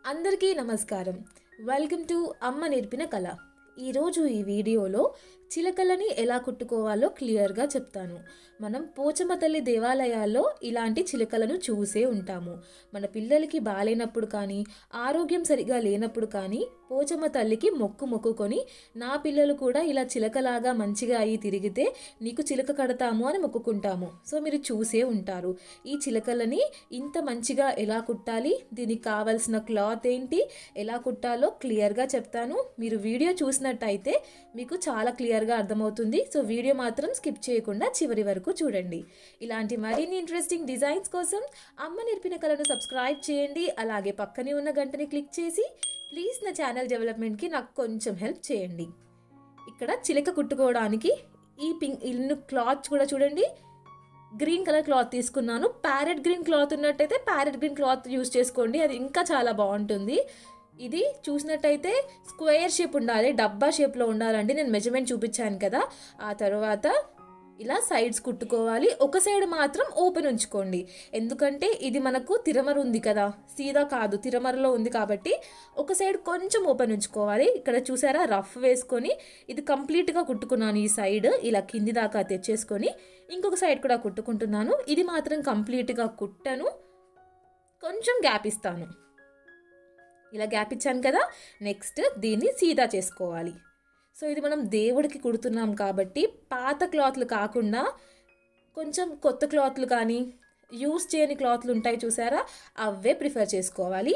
అందరికీ నమస్కారం welcome to అమ్మ నేర్పిన కళ ఈరోజు ఈ వీడియోలో చిలకలని ఎలా కుట్టుకోవాలో క్లియర్గా చెప్తాను మనం పోచమ్మ తల్లి దేవాలయాల్లో ఇలాంటి చిలకలను చూసే ఉంటాము మన పిల్లలకి బాగాలేనప్పుడు కానీ ఆరోగ్యం సరిగా లేనప్పుడు కానీ పోచమ్మ తల్లికి మొక్కు మొక్కుకొని నా పిల్లలు కూడా ఇలా చిలకలాగా మంచిగా అయ్యి తిరిగితే నీకు చిలక కడతాము అని మొక్కుకుంటాము సో మీరు చూసే ఉంటారు ఈ చిలకలని ఇంత మంచిగా ఎలా కుట్టాలి దీనికి కావాల్సిన క్లాత్ ఏంటి ఎలా కుట్టాలో క్లియర్గా చెప్తాను మీరు వీడియో చూసినట్టయితే మీకు చాలా క్లియర్గా అర్థమవుతుంది సో వీడియో మాత్రం స్కిప్ చేయకుండా చివరి వరకు చూడండి ఇలాంటి మరిన్ని ఇంట్రెస్టింగ్ డిజైన్స్ కోసం అమ్మ నేర్పిన కళను సబ్స్క్రైబ్ చేయండి అలాగే పక్కనే ఉన్న గంటని క్లిక్ చేసి ప్లీజ్ నా ఛానల్ డెవలప్మెంట్కి నాకు కొంచెం హెల్ప్ చేయండి ఇక్కడ చిలక కుట్టుకోవడానికి ఈ పింక్ ఇల్లు క్లాత్ కూడా చూడండి గ్రీన్ కలర్ క్లాత్ తీసుకున్నాను ప్యారెట్ గ్రీన్ క్లాత్ ఉన్నట్టయితే ప్యారెట్ గ్రీన్ క్లాత్ యూస్ చేసుకోండి అది ఇంకా చాలా బాగుంటుంది ఇది చూసినట్టయితే స్క్వేర్ షేప్ ఉండాలి డబ్బా షేప్లో ఉండాలండి నేను మెజర్మెంట్ చూపించాను కదా ఆ తర్వాత ఇలా సైడ్స్ కుట్టుకోవాలి ఒక సైడ్ మాత్రం ఓపెన్ ఉంచుకోండి ఎందుకంటే ఇది మనకు తిరమర ఉంది కదా సీదా కాదు తిరమరలో ఉంది కాబట్టి ఒక సైడ్ కొంచెం ఓపెన్ ఉంచుకోవాలి ఇక్కడ చూసారా రఫ్ వేసుకొని ఇది కంప్లీట్గా కుట్టుకున్నాను ఈ సైడ్ ఇలా కింది దాకా తెచ్చేసుకొని ఇంకొక సైడ్ కూడా కుట్టుకుంటున్నాను ఇది మాత్రం కంప్లీట్గా కుట్టను కొంచెం గ్యాప్ ఇస్తాను ఇలా గ్యాప్ ఇచ్చాను కదా నెక్స్ట్ దీన్ని సీదా చేసుకోవాలి సో ఇది మనం దేవుడికి కుడుతున్నాం కాబట్టి పాత క్లాత్లు కాకుండా కొంచెం కొత్త క్లాత్లు కానీ యూస్ చేయని క్లాత్లు ఉంటాయి చూసారా అవే ప్రిఫర్ చేసుకోవాలి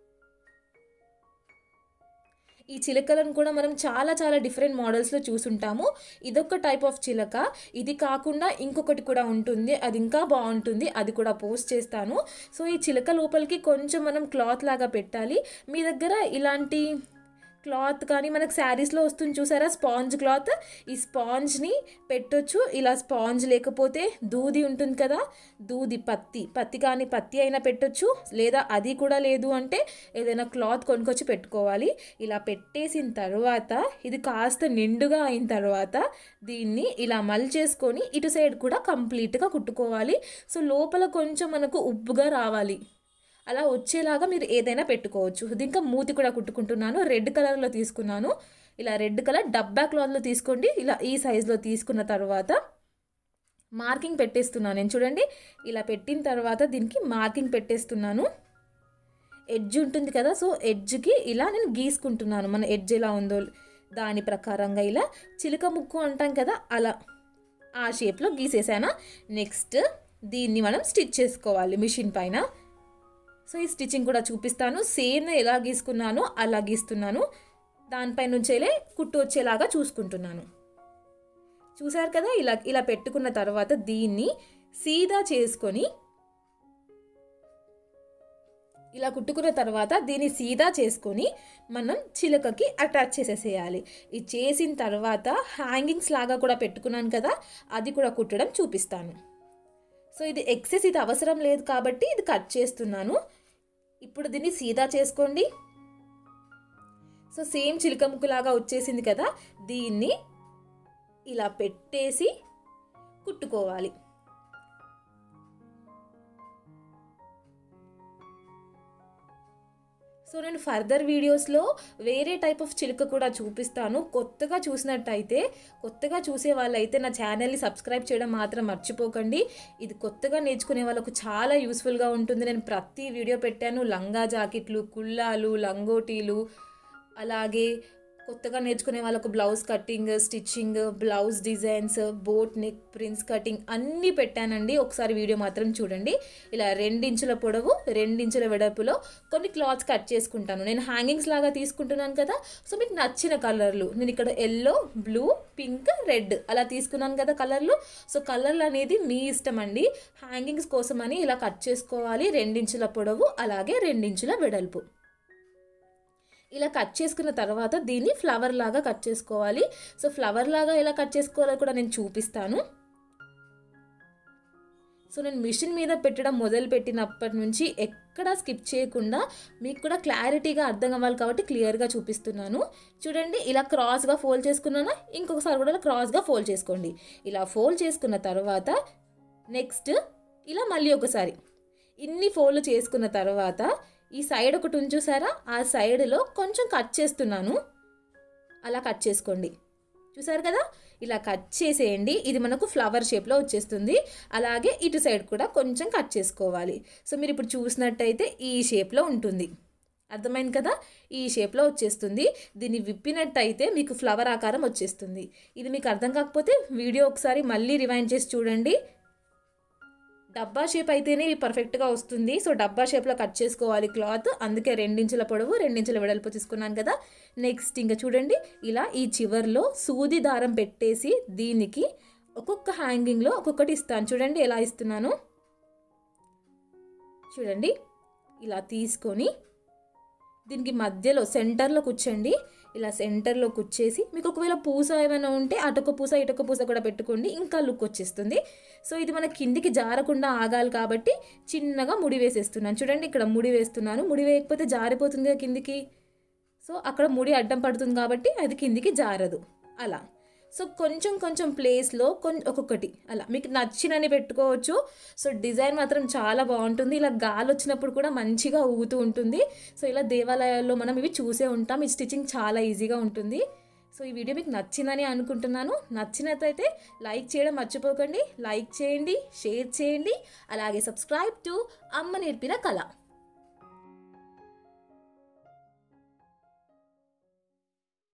ఈ చిలకలను కూడా మనం చాలా చాలా డిఫరెంట్ మోడల్స్లో చూసుంటాము ఇదొక టైప్ ఆఫ్ చిలక ఇది కాకుండా ఇంకొకటి కూడా ఉంటుంది అది ఇంకా బాగుంటుంది అది కూడా పోస్ట్ చేస్తాను సో ఈ చిలక లోపలికి కొంచెం మనం క్లాత్ లాగా పెట్టాలి మీ దగ్గర ఇలాంటి క్లాత్ కానీ మనకు శారీస్లో వస్తుంది చూసారా స్పాంజ్ క్లాత్ ఈ స్పాంజ్ని పెట్టొచ్చు ఇలా స్పాంజ్ లేకపోతే దూది ఉంటుంది కదా దూది పత్తి పత్తి కానీ పత్తి అయినా పెట్టొచ్చు లేదా అది కూడా లేదు అంటే ఏదైనా క్లాత్ కొనుక్కొచ్చి పెట్టుకోవాలి ఇలా పెట్టేసిన తర్వాత ఇది కాస్త నిండుగా అయిన తర్వాత దీన్ని ఇలా మల్చేసుకొని ఇటు సైడ్ కూడా కంప్లీట్గా కుట్టుకోవాలి సో లోపల కొంచెం మనకు ఉబ్బుగా రావాలి అలా వచ్చేలాగా మీరు ఏదైనా పెట్టుకోవచ్చు ఇది ఇంకా మూతి కూడా కుట్టుకుంటున్నాను రెడ్ కలర్లో తీసుకున్నాను ఇలా రెడ్ కలర్ డబ్బా క్లాత్లో తీసుకోండి ఇలా ఈ సైజులో తీసుకున్న తర్వాత మార్కింగ్ పెట్టేస్తున్నాను నేను చూడండి ఇలా పెట్టిన తర్వాత దీనికి మార్కింగ్ పెట్టేస్తున్నాను ఎడ్జ్ ఉంటుంది కదా సో ఎడ్జ్కి ఇలా నేను గీసుకుంటున్నాను మన ఎడ్జ్ ఎలా ఉందో దాని ప్రకారంగా ఇలా చిలుక ముక్కు అంటాం కదా అలా ఆ షేప్లో గీసేసానా నెక్స్ట్ దీన్ని మనం స్టిచ్ చేసుకోవాలి మిషన్ పైన సో ఈ స్టిచ్చింగ్ కూడా చూపిస్తాను సేమ్ ఎలా గీసుకున్నానో అలా గీస్తున్నాను దానిపై నుంచేలే కుట్టు వచ్చేలాగా చూసుకుంటున్నాను చూసారు కదా ఇలా ఇలా పెట్టుకున్న తర్వాత దీన్ని సీదా చేసుకొని ఇలా కుట్టుకున్న తర్వాత దీన్ని సీదా చేసుకొని మనం చిలకకి అటాచ్ చేసేసేయాలి ఇది చేసిన తర్వాత హ్యాంగింగ్స్ లాగా కూడా పెట్టుకున్నాను కదా అది కూడా కుట్టడం చూపిస్తాను సో ఇది ఎక్సెస్ ఇది అవసరం లేదు కాబట్టి ఇది కట్ చేస్తున్నాను ఇప్పుడు దీన్ని సీదా చేసుకోండి సో సేమ్ చిలుక ముక్కులాగా వచ్చేసింది కదా దీన్ని ఇలా పెట్టేసి కుట్టుకోవాలి సో నేను ఫర్దర్ వీడియోస్లో వేరే టైప్ ఆఫ్ చిలుక కూడా చూపిస్తాను కొత్తగా చూసినట్టయితే కొత్తగా చూసే వాళ్ళైతే నా ఛానల్ని సబ్స్క్రైబ్ చేయడం మాత్రం మర్చిపోకండి ఇది కొత్తగా నేర్చుకునే వాళ్ళకు చాలా యూస్ఫుల్గా ఉంటుంది నేను ప్రతి వీడియో పెట్టాను లంగా జాకెట్లు కుల్లాలు లంగోటీలు అలాగే కొత్తగా నేర్చుకునే వాళ్ళకు blouse cutting stitching blouse designs boat neck prince cutting అన్నీ పెట్టానండి ఒకసారి వీడియో మాత్రం చూడండి ఇలా రెండించుల పొడవు రెండించుల వెడల్పులో కొన్ని క్లాత్స్ కట్ చేసుకుంటాను నేను హ్యాంగింగ్స్ లాగా తీసుకుంటున్నాను కదా సో మీకు నచ్చిన కలర్లు నేను ఇక్కడ ఎల్లో బ్లూ పింక్ రెడ్ అలా తీసుకున్నాను కదా కలర్లు సో కలర్లు అనేది మీ ఇష్టం అండి హ్యాంగింగ్స్ కోసం అని ఇలా కట్ చేసుకోవాలి రెండించుల పొడవు అలాగే రెండించుల వెడల్పు ఇలా కట్ చేసుకున్న తర్వాత దీన్ని ఫ్లవర్ లాగా కట్ చేసుకోవాలి సో ఫ్లవర్ లాగా ఎలా కట్ చేసుకోవాలో కూడా నేను చూపిస్తాను సో నేను మిషన్ మీద పెట్టడం మొదలు పెట్టినప్పటి నుంచి ఎక్కడా స్కిప్ చేయకుండా మీకు కూడా క్లారిటీగా అర్థం అవ్వాలి కాబట్టి క్లియర్గా చూపిస్తున్నాను చూడండి ఇలా క్రాస్గా ఫోల్డ్ చేసుకున్నానా ఇంకొకసారి కూడా ఇలా క్రాస్గా ఫోల్డ్ చేసుకోండి ఇలా ఫోల్డ్ చేసుకున్న తర్వాత నెక్స్ట్ ఇలా మళ్ళీ ఒకసారి ఇన్ని ఫోల్డ్ చేసుకున్న తర్వాత ఈ సైడ్ ఒకటి ఉంచూసారా ఆ సైడ్లో కొంచెం కట్ చేస్తున్నాను అలా కట్ చేసుకోండి చూసారు కదా ఇలా కట్ చేసేయండి ఇది మనకు ఫ్లవర్ షేప్లో వచ్చేస్తుంది అలాగే ఇటు సైడ్ కూడా కొంచెం కట్ చేసుకోవాలి సో మీరు ఇప్పుడు చూసినట్టయితే ఈ షేప్లో ఉంటుంది అర్థమైంది కదా ఈ షేప్లో వచ్చేస్తుంది దీన్ని విప్పినట్టయితే మీకు ఫ్లవర్ ఆకారం వచ్చేస్తుంది ఇది మీకు అర్థం కాకపోతే వీడియో ఒకసారి మళ్ళీ రివైండ్ చేసి చూడండి డబ్బా షేప్ అయితేనే ఇది పర్ఫెక్ట్గా వస్తుంది సో డబ్బా షేప్లో కట్ చేసుకోవాలి క్లాత్ అందుకే రెండించుల పొడవు రెండించుల వెడల్పు తీసుకున్నాను కదా నెక్స్ట్ ఇంకా చూడండి ఇలా ఈ చివర్లో సూది దారం పెట్టేసి దీనికి ఒక్కొక్క హ్యాంగింగ్లో ఒక్కొక్కటి ఇస్తాను చూడండి ఎలా ఇస్తున్నాను చూడండి ఇలా తీసుకొని దీనికి మధ్యలో సెంటర్లో కూర్చోండి ఇలా సెంటర్లో కూర్చేసి మీకు ఒకవేళ పూస ఏమైనా ఉంటే అటొక పూస ఇటొక పూస కూడా పెట్టుకోండి ఇంకా లుక్ వచ్చేస్తుంది సో ఇది మన కిందికి జారకుండా ఆగాలి కాబట్టి చిన్నగా ముడి వేసేస్తున్నాను చూడండి ఇక్కడ ముడి వేస్తున్నాను ముడి వేయకపోతే జారిపోతుంది కదా కిందికి సో అక్కడ ముడి అడ్డం పడుతుంది కాబట్టి అది కిందికి జారదు అలా సో కొంచెం కొంచెం ప్లేస్లో కొంచెం ఒక్కొక్కటి అలా మీకు నచ్చినని పెట్టుకోవచ్చు సో డిజైన్ మాత్రం చాలా బాగుంటుంది ఇలా గాలి వచ్చినప్పుడు కూడా మంచిగా ఊగుతూ ఉంటుంది సో ఇలా దేవాలయాల్లో మనం ఇవి చూసే ఉంటాం ఈ స్టిచ్చింగ్ చాలా ఈజీగా ఉంటుంది సో ఈ వీడియో మీకు నచ్చిందని అనుకుంటున్నాను నచ్చినట్లయితే లైక్ చేయడం మర్చిపోకండి లైక్ చేయండి షేర్ చేయండి అలాగే సబ్స్క్రైబ్ టు అమ్మ నేర్పిన కళ